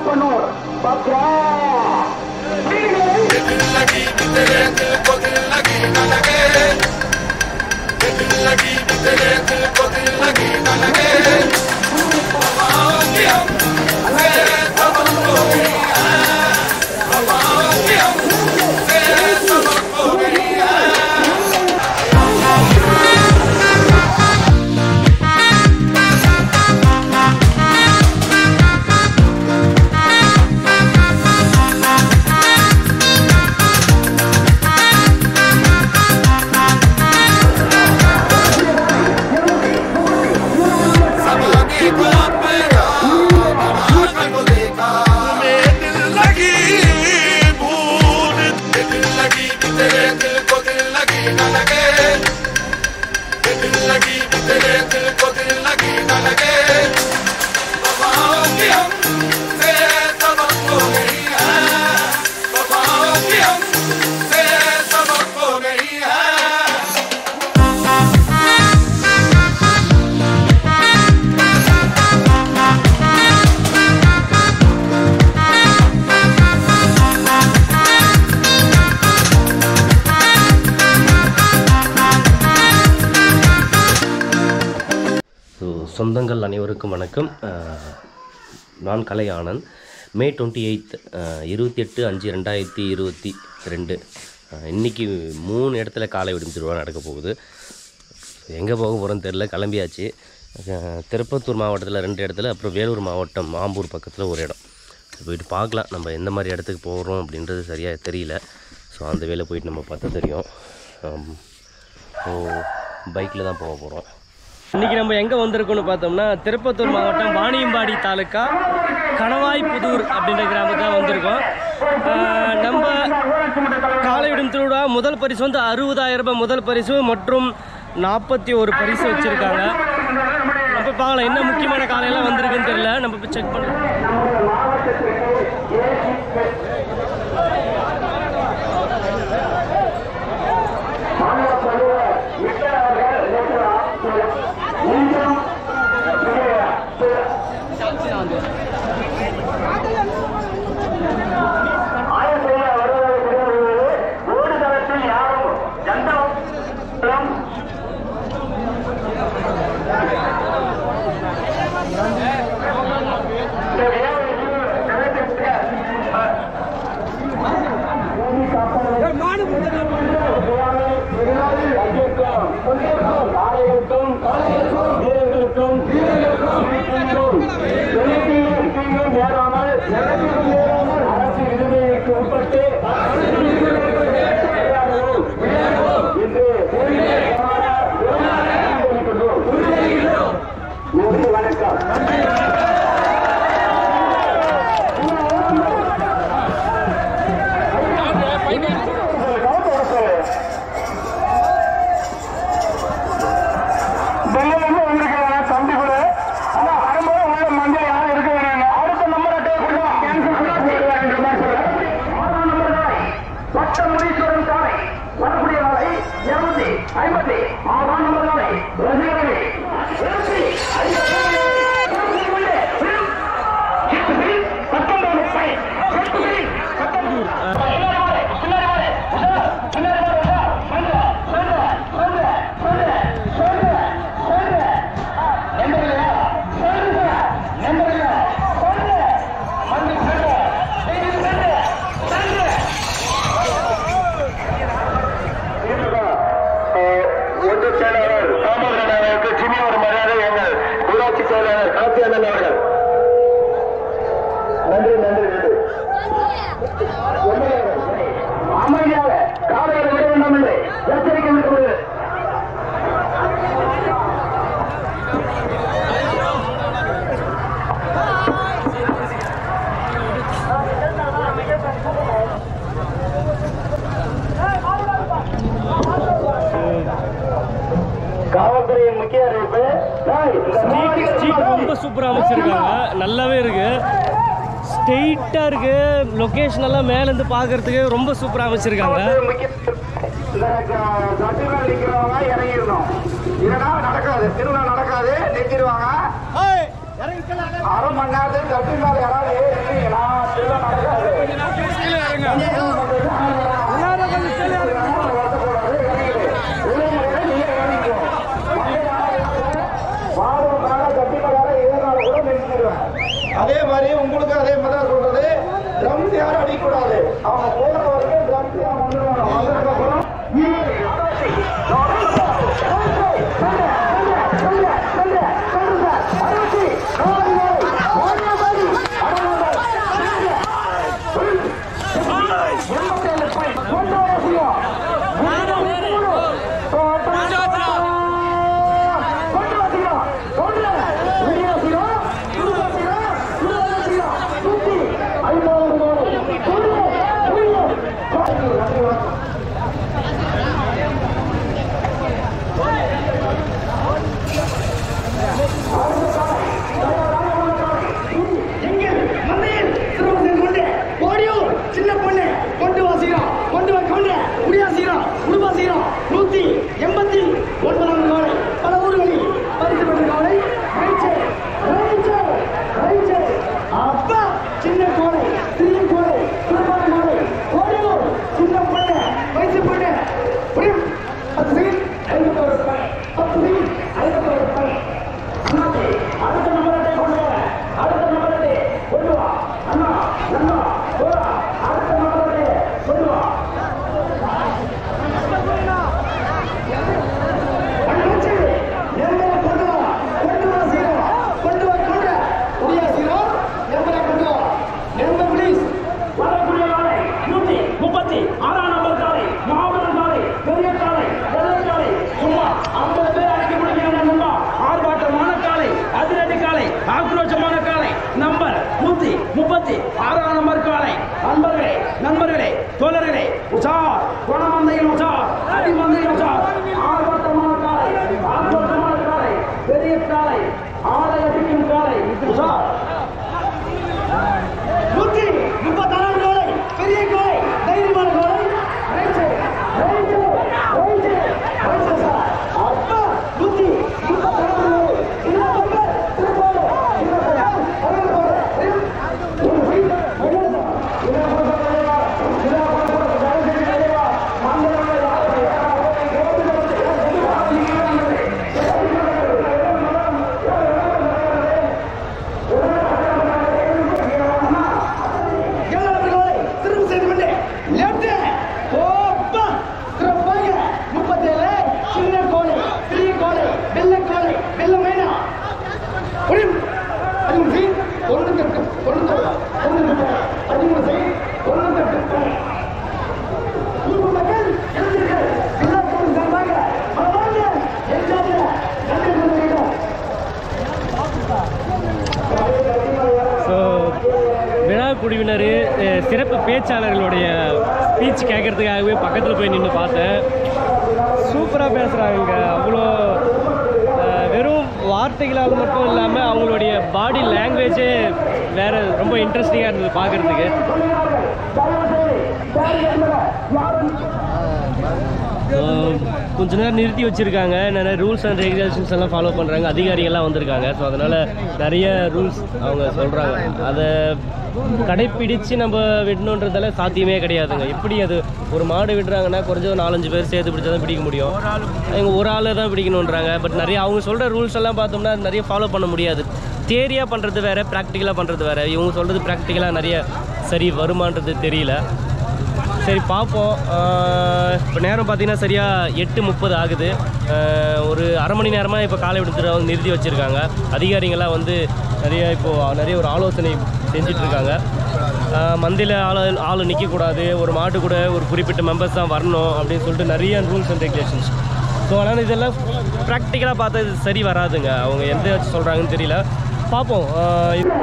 நாகப்பனூர் Patra so சொந்தங்கள் அனைவருக்கும் வணக்கம் அஹ், நான் Kalai Anand May twenty eight இருபத்தி எட்டு அஞ்சு ரெண்டாயிரத்தி இருபத்தி ரெண்டு இன்றைக்கி மூணு இடத்துல காலை விடும் திருவிழா நடக்க போகுது எங்கே போக போகிறோன்னு தெரில கிளம்பியாச்சு அஹ், திருப்பத்தூர் மாவட்டத்தில் ரெண்டு இடத்துல அப்புறம் வேலூர் மாவட்டம் ஆம்பூர் பக்கத்தில் ஒரு இடம் போயிட்டு பார்க்கலாம் நம்ம எந்த மாதிரி இடத்துக்கு போகிறோம் அப்படின்றது சரியாக தெரியல ஸோ அந்த வேலை போயிட்டு நம்ம பார்த்தா தெரியும் ஸோ பைக்கில் தான் போக போகிறோம் இன்றைக்கி நம்ம எங்கே வந்திருக்கோம்னு பார்த்தோம்னா திருப்பத்தூர் மாவட்டம் வாணியம்பாடி தாலுக்கா கணவாய்புதூர் அப்படின்ற கிராமத்தான் வந்திருக்கோம் ஆஹ் நம்ம காலை விடும் திருவிழா முதல் பரிசு வந்து அறுபதாயிரம் ரூபாய் முதல் பரிசு மற்றும் நாற்பத்தி ஒரு பரிசு வச்சுருக்காங்க நம்ம பார்க்கலாம் என்ன முக்கியமான காலையெல்லாம் வந்திருக்குன்னு தெரியல நம்ம போய் செக் பண்ணலாம் ஓடுதளத்தில் யாரும் எந்த வீரர்களுக்கும் நேராமல் அரசு விதிமுறைகளுக்கு உட்பட்டு இன்று நன்றி வணக்கம் வெளியிலிருந்து வந்திருக்கிறாங்க தம்பி கூட ஆனா வரும்போது உள்ள மஞ்சள் யாரும் இருக்க வேணாங்க அடுத்த நம்பர் அட்டை ஆறாம் நம்பர் காலை பட்ட முனீஸ்வரன் காலை வரக்கூடிய காலை இருநூத்தி ஐம்பத்தி ஆறாம் நம்பர் காலை ரசிகர்களே இருநூத்தி பத்தொன்பது முப்பை ஒன்று செயலாளர் தாமோதரன் அவர்களுக்கு சின்ன ஒரு மரியாதை எங்கள் ஊராட்சி செயலாளர் காத்தியானன் அவர்கள் நன்றி நன்றி நன்றி அமைதியாக காலையில் விட வேண்டாம் என்று எச்சரிக்கை விடுவது காவல்துறையின் முக்கிய அறிவிப்பு டேய், இந்த ஸ்ட்ரீட் ஸ்ட்ரீட் ரொம்ப சூப்பராக அமைச்சிருக்காங்க நல்லாவே இருக்கு ஸ்ட்ரெயிட்டாக இருக்கு லொக்கேஷன் எல்லாம் மேலேருந்து பார்க்கறதுக்கு ரொம்ப சூப்பராக அமைச்சிருக்காங்க காவல்துறை முக்கிய இந்த சட்டிமேல் நிக்கிறவங்க இறங்கிடணும் இல்லைன்னா நடக்காது திருவிழா நடக்காது நிறுத்திடுவாங்க அரை மணி நேரத்துக்கு கட்டி மேல யாராவது ஏறி நின்னீங்கன்னா திருவிழா நடக்காது வருத்தக்கூடாது, இறங்கிடு. ஒழுங்குமுறையில நீங்க இறங்கிக்கணும். மாடு மேல கட்டி மேல யாராவது ஏறினாலும் கூட நிறுத்திடுவேன். அதே மாதிரி உங்களுக்கு அதே மாதிரி தான் சொல்றது ட்ரம்ஸ் யாரும் அடிக்கக்கூடாது அவங்க போற வரைக்கும் ட்ரம்ஸ் யாரும் வந்துடுவாங்க வந்ததுக்கு அப்புறம் எங்கள் மந்தையில் திருமணத்தில் கொண்டு ஓடியூர் சின்ன பொண்ணு கொண்டு வாசிக்கிறோம் கொண்டு வா கொண்டு முடியாசிக்கிறோம் குடும்பாசிக்கிறோம் நூத்தி எண்பத்தி ஒன்பதாம் காலை பல ஊர்களில் பரிசு பெற்ற காலை ரைச்சே, ரைச்சே, ரைச்சே. அப்பா சின்ன கோலை சிறிய கோலை குடும்பான கோலை ஓடியூர் சின்ன பொண்ணு வயசு பொண்ணு புரியும் பத்து செகண்ட் ஐம்பத்தி ஒரு ரூபாய் பத்து செகண்ட் ஐம்பத்தி ஒரு ரூபாய் அண்ணாச்சி, அடுத்த நம்பரத்தை கொண்டு வா அடுத்த நம்பரத்தை கொண்டு வா அண்ணா அண்ணா போடா அடுத்த நம்பரத்தை கொண்டு வா அண்ணாச்சி, எங்களை கொண்டு வா கொண்டு வா சீக்கிரம் கொண்டு வா கொண்டு முடியா சீக்கிரம் எங்களை கொண்டு வா எங்களை ப்ளீஸ் வரக்கூடிய காலை நூத்தி முப்பத்தி ஆறாம் நம்பர் காலை மாபெரும் காலை பெரிய காலை வெள்ளை காலை சும்மா ஐம்பது பேர் அடக்கி முடிக்கிறாங்க நண்பா ஆர்ப்பாட்டமான காலை அதிரடி காலை ஆக்ரோஷமான காலை நம்பர் நூத்தி முப்பத்தி ஆறாம் நம்பர் காலை நண்பர்களே நண்பர்களே தோழர்களே உஷார் குணமந்தையில் உஷார் அடிமந்தையில் உஷார் ஆர்ப்பாட்டமான காலை ஆக்ரோஷமான காலை பெரிய காலை ஆலை அடிக்கும் காலை உஷார் நூத்தி முப்பத்தாறாம் கோலை பெரிய கோலை தைரியமான கோலை right right right right sir அப்பா நூத்தி முப்பத்தாறாம் கோலை இந்த நம்பர் திருப்பாடு இந்த நம்பர் அறுபது ஏழாவது கோலை திரும்ப செய்து கொண்டு லெஃப்ட் ஓப்பா திருப்பாங்க முப்பத்தேழு சின்ன கோலை பெரிய கோலை வெள்ளை கோலை வெள்ளை மைனா புரியும் பதிமூணு செய் ஒன்று தட்டு ஒன்று தட்டு ஒன்று தட்டு பதிமூணு செய் ஒன்று தட்டு ஊர் மக்கள் எழுந்திருக்கள் எல்லாருக்கும் சார்பாக மறவாங்க எஞ்சாத நன்றி சொல்லுகிறோம் ஸோ விழா குழுவினர் அஹ், சிறப்பு பேச்சாளர்களுடைய ஸ்பீச் கேட்கறதுக்காகவே பக்கத்தில் போய் நின்று பார்த்தேன் சூப்பராக பேசுகிறாங்க அவ்வளோ அஹ், வெறும் வார்த்தைகளால் மட்டும் இல்லாமல் அவங்களுடைய பாடி லாங்குவேஜே வேறு ரொம்ப இன்ட்ரெஸ்டிங்காக இருந்தது பார்க்குறதுக்கு கொஞ்ச நேரம் நிறுத்தி வச்சுருக்காங்க நிறைய ரூல்ஸ் அண்ட் ரெகுலேஷன்ஸ் எல்லாம் ஃபாலோ பண்ணுறாங்க அதிகாரிகள்லாம் வந்திருக்காங்க ஸோ அதனால் நிறைய ரூல்ஸ் அவங்க சொல்கிறாங்க அதை கடைப்பிடிச்சு நம்ம விடணுன்றதால சாத்தியமே கிடையாதுங்க எப்படி அது ஒரு மாடு விடுறாங்கன்னா குறைஞ்சது நாலஞ்சு பேர் சேர்த்து பிடிச்சா தான் பிடிக்க முடியும் அவங்க ஒரு ஆள் தான் பிடிக்கணுன்றாங்க பட் நிறைய அவங்க சொல்கிற ரூல்ஸ் எல்லாம் பார்த்தோம்னா நிறைய ஃபாலோ பண்ண முடியாது தேரியாக பண்ணுறது வேறு ப்ராக்டிக்கலாக பண்ணுறது வேறு இவங்க சொல்கிறது ப்ராக்டிக்கலாக நிறைய சரி வருமானது தெரியல சரி பார்ப்போம் இப்போ நேரம் பார்த்தீங்கன்னா சரியாக எட்டு முப்பது ஆகுது ஆஹ் ஒரு அரை மணி நேரமாக இப்போ காலை விடுத்துட்டு வந்து நிறுத்தி வச்சுருக்காங்க அதிகாரிங்கள்லாம் வந்து நிறைய இப்போது நிறைய ஒரு ஆலோசனை செஞ்சிட்ருக்காங்க மந்தியில் ஆள் ஆள் நிற்கக்கூடாது ஒரு மாட்டு கூட ஒரு குறிப்பிட்ட மெம்பர்ஸ் தான் வரணும் அப்படின்னு சொல்லிட்டு நிறைய ரூல்ஸ் அண்ட் ரெகுலேஷன்ஸ் ஸோ அதனால் இதெல்லாம் ப்ராக்டிக்கலாக பார்த்தா இது சரி வராதுங்க அவங்க எந்த வச்சு சொல்கிறாங்கன்னு தெரியல பார்ப்போம் ஆஹ் இது-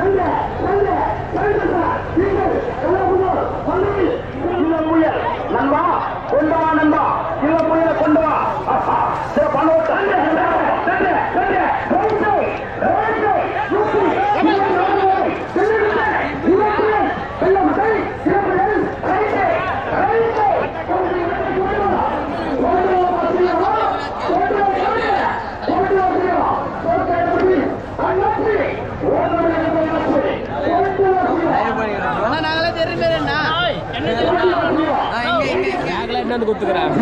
சின்ன புயல் நண்பா கொண்டு வா நண்பா சின்ன புயல கொண்டு வா ஆஹா, சில பணம் தண்டு, தண்டு, தண்டு, தண்டு, ரைட்டு, ரைட்டு, நூத்தி, இருபத்தி நாலு, இருபத்தி, இருபத்தி, வெள்ளம் கை, சில புயல், ரைட்டு, ரைட்டு, கொண்டு வா, கொண்டு வா, கொண்டு வா, கொண்டு வா, கொண்டு வா, கொண்டு வா, கொண்டு வா, கொண்டு வா, கொண்டு வா, கொண்டு வா, கொண்டாந்து கொடுத்துக்கிறேன்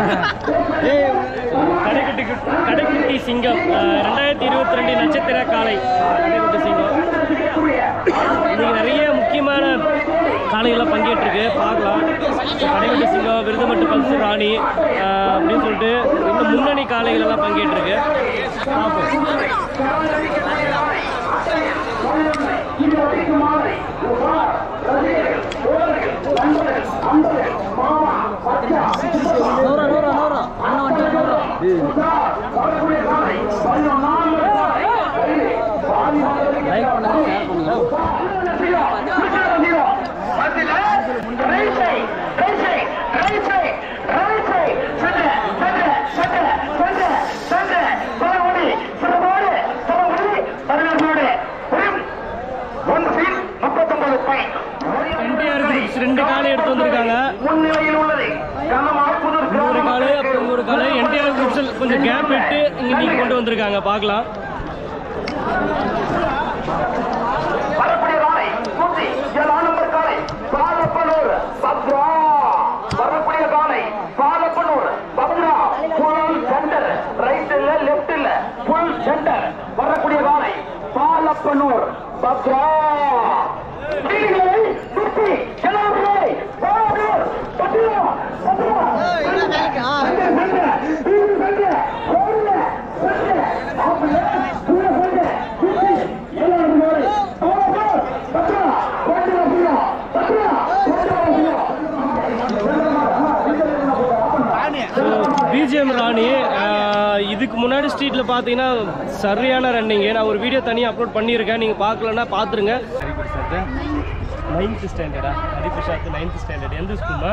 கடைக்குட்டி கடைக்குட்டி சிங்கம் அஹ், ரெண்டாயிரத்தி இருபத்தி ரெண்டு நட்சத்திர காலை கடைக்குட்டி சிங்கம் இன்னைக்கு நிறைய முக்கியமான காளைகள்லாம் பங்கேற்றிருக்கு பார்க்கலாம் So, கடைக்குட்டி சிங்கம் விருதுமட்டு பல்சு ராணி அஹ், அப்படின்னு சொல்லிட்டு இன்னும் முன்னணி காளைகள் எல்லாம் பங்கேற்றிருக்கு பார்ப்போம் நூறு நூறு நூறு அண்ணன் வண்டி நூறு லைக் பண்ணுங்க ஷேர் பண்ணுங்க என்டிஆர் குரூப்ஸ் ரெண்டு காலை எடுத்து வந்திருக்காங்க முன்னிலையில் உள்ளது இங்க ஒரு காலை அப்புறம் இங்க ஒரு காலை என்டிஆர் குரூப்ஸ் கொஞ்சம் கேப் விட்டு இங்க நீங்க கொண்டு வந்திருக்காங்க பார்க்கலாம் வரக்கூடிய காலை கூட்டி ஏழாம் நம்பர் காலை பாலப்பனூர் பத்ரா வரக்கூடிய காலை பாலப்பனூர் பத்ரா ஃபுல் சென்டர் ரைட் இல்ல லெஃப்ட் இல்ல ஃபுல் சென்டர் வரக்கூடிய காலை பாலப்பனூர் பத்ரா வீடுகளை சுற்றி கிளம்புகளை பாலப்பனூர் பத்ரா பத்ரா சென்டர் சென்டர் வீடு சென்டர் ரோடுல சென்டர் ஆப்பிள தூர சென்டர் சுற்றி ஏழாம் நம்பர் பாலப்பனூர் பத்ரா கொண்டு வசியா பத்ரா கொண்டு வசியா பிஜிஎம் ராணி ஆஹ், இதுக்கு முன்னாடி ஸ்ட்ரீட்டில் பார்த்தீங்கன்னா சரியான ரன்னிங்கு நான் ஒரு வீடியோ தனியாக அப்லோட் பண்ணியிருக்கேன் நீங்கள் பார்க்கலன்னா பார்த்துருங்க நைன்த் ஸ்டாண்டர்டா ஹரிபிரசாத் நைன்த் ஸ்டாண்டர்ட் எந்த ஸ்கூல்மா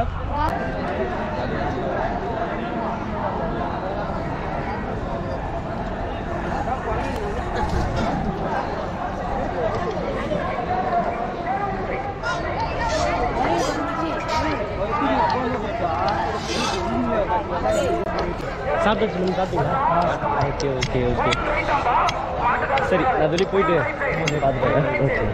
சாப்பிட்டு நீங்கள் சாப்பிட்டீங்களா ஓகே ஓகே ஓகே சரி நான் வெளியே போயிட்டு பார்த்துட்டேன் ஓகே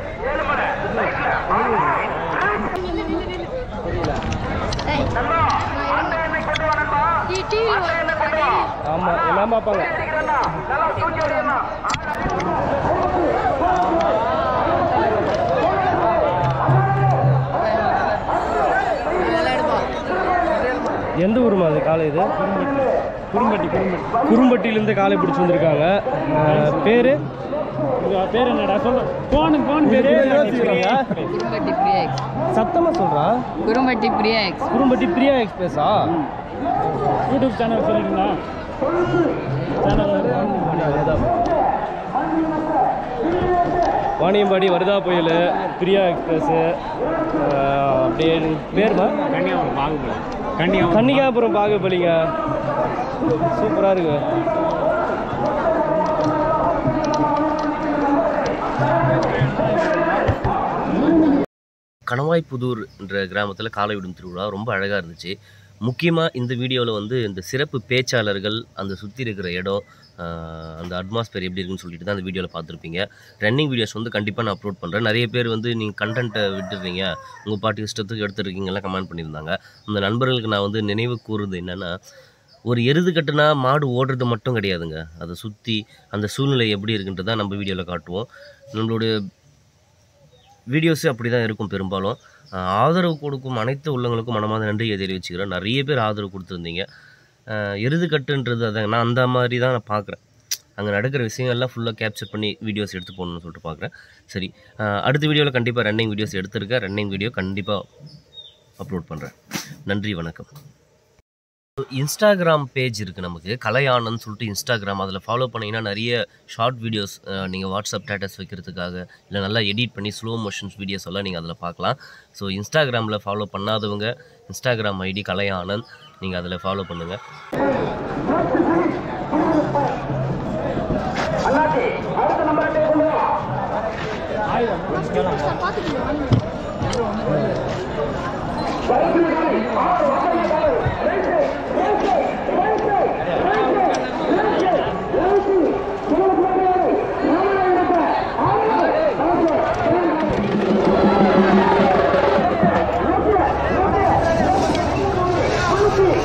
ஆமாம் எல்லாம் பார்ப்பாங்க எந்த ஊருமா அது காலை இது குறும்பட்டி குறும்பட்டி குறும்பட்டியிலேருந்து காலை பிடிச்சி வந்திருக்காங்க அஹ், பேரு பேர் என்னடா சொல்லு போனு போன் பேர் குரும்பட்டி பிரியா எக்ஸ் சத்தமாக சொல்கிறா குரும்பட்டி பிரியா எக்ஸ் குறும்பட்டி பிரியா எக்ஸ்பிரஸா யூடியூப் சேனல் சொல்லிட்டுங்களா வாணியம்பாடி வருதா புயல் பிரியா எக்ஸ்பிரஸ்ஸு அப்படியே பேருமா கன்னியாகுமரி பாகுபலி கன்னிகாபுரம் பாகுபலிங்க சூப்பராக இருக்கு கணவாய்ப்புதூர் என்ற கிராமத்தில் காலை விடும் திருவிழா ரொம்ப அழகாக இருந்துச்சு முக்கியமாக இந்த வீடியோவில் வந்து இந்த சிறப்பு பேச்சாளர்கள் அந்த சுற்றி இருக்கிற இடம் ஆஹ், அந்த அட்மாஸ்பியர் எப்படி இருக்குன்னு சொல்லிட்டு தான் அந்த வீடியோவில் பார்த்துருப்பீங்க ரன்னிங் வீடியோஸ் வந்து கண்டிப்பாக நான் அப்லோட் பண்ணுறேன் நிறைய பேர் வந்து நீங்கள் கண்டென்ட்டை விட்டுறீங்க உங்கள் பாட்டு இஷ்டத்துக்கு எடுத்துருக்கீங்கலாம் கமெண்ட் பண்ணியிருந்தாங்க அந்த நண்பர்களுக்கு நான் வந்து நினைவு கூறுறது என்னென்னா ஒரு எருது கட்டுனா மாடு ஓடுறது மட்டும் கிடையாதுங்க அதை சுற்றி அந்த சூழ்நிலை எப்படி இருக்குன்றதை நம்ம வீடியோவில் காட்டுவோம் நம்மளுடைய வீடியோஸே அப்படி தான் இருக்கும் பெரும்பாலும் ஆஹ் ஆதரவு கொடுக்கும் அனைத்து உள்ளங்களுக்கும் மனமார்ந்த நன்றியை தெரிவிச்சுக்கிறேன் நிறைய பேர் ஆதரவு கொடுத்துருந்தீங்க ஆஹ் எருது கட்டுன்றது அதான் நான் அந்த மாதிரி தான் நான் பார்க்குறேன் அங்கே நடக்கிற விஷயங்கள்லாம் ஃபுல்லாக கேப்சர் பண்ணி வீடியோஸ் எடுத்து போடணும்னு சொல்லிட்டு பார்க்குறேன் சரி ஆஹ் அடுத்த வீடியோவில் கண்டிப்பாக ரன்னிங் வீடியோஸ் எடுத்திருக்கேன் ரன்னிங் வீடியோ கண்டிப்பாக அப்லோட் பண்ணுறேன் நன்றி வணக்கம் இன்ஸ்டாகிராம் பேஜ் இருக்குது நமக்கு கலையானன்னு சொல்லிட்டு இன்ஸ்டாகிராம் அதில் ஃபாலோ பண்ணிங்கன்னா நிறைய ஷார்ட் வீடியோஸ் நீங்கள் வாட்ஸ்அப் ஸ்டேட்டஸ் வைக்கிறதுக்காக இல்லை நல்லா எடிட் பண்ணி ஸ்லோ மோஷன்ஸ் வீடியோஸ் எல்லாம் நீங்கள் அதில் பார்க்கலாம் ஸோ இன்ஸ்டாகிராமில் ஃபாலோ பண்ணாதவங்க இன்ஸ்டாகிராம் ஐடி கலையானந்த் நீங்கள் அதில் ஃபாலோ பண்ணுங்கள் அண்ணாச்சி அடுத்த நம்பர் கொண்டு வா நூத்தி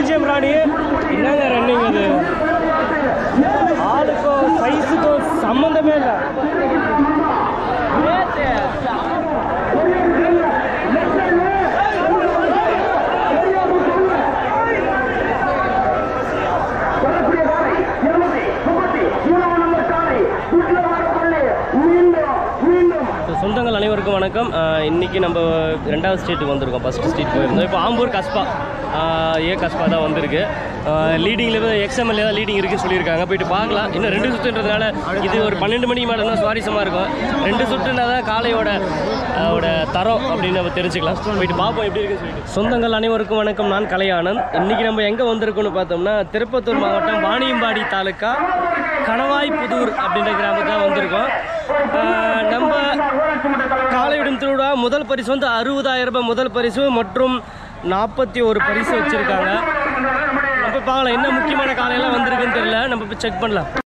பெல்ஜியம் ராணி என்னங்க ரன்னிங் அது ஆளுக்கும் சைஸுக்கும் சம்மந்தமே இல்லை ஸோ சொந்தங்கள் அனைவருக்கும் வணக்கம் ஆஹ் இன்னைக்கு நம்ம ரெண்டாவது ஸ்டேட்டுக்கு வந்திருக்கோம் ஃபர்ஸ்ட் ஸ்ட்ரீட் போயிருந்தோம் இப்போ ஆம்பூர் கஸ்பா ஆஹ் ஏ கஸ்பா தான் வந்திருக்கு லீடிங்கில் எக்ஸ்எம்எல்ஏ தான் லீடிங் இருக்குன்னு சொல்லியிருக்காங்க போயிட்டு பார்க்கலாம் இன்னும் ரெண்டு சுற்றுன்றதுனால இது ஒரு பன்னெண்டு மணிக்கு மேலே தான் சுவாரஸ்யமாக இருக்கும் ரெண்டு சுற்றுனா தான் காலையோட அதோட தரம் அப்படின்னு நம்ம தெரிஞ்சுக்கலாம் போயிட்டு பார்ப்போம் எப்படி இருக்குன்னு சொல்லிட்டு சொந்தங்கள் அனைவருக்கும் வணக்கம் நான் கலையானந்த் இன்னைக்கு நம்ம எங்கே வந்திருக்கோம்னு பார்த்தோம்னா திருப்பத்தூர் மாவட்டம் வாணியம்பாடி தாலுக்கா கணவாய்புதூர் அப்படின்ற கிராமத்துக்கு தான் வந்திருக்கோம் ஆஹ் நம்ம காலைவிடும் திருவிழா முதல் பரிசு வந்து அறுபதாயிரம் ரூபாய் முதல் பரிசு மற்றும் நாற்பத்தி ஒரு பரிசு வச்சுருக்காங்க நம்ம பார்க்கலாம் என்ன முக்கியமான காலையெல்லாம் வந்திருக்குன்னு தெரியல நம்ம போய் செக் பண்ணலாம்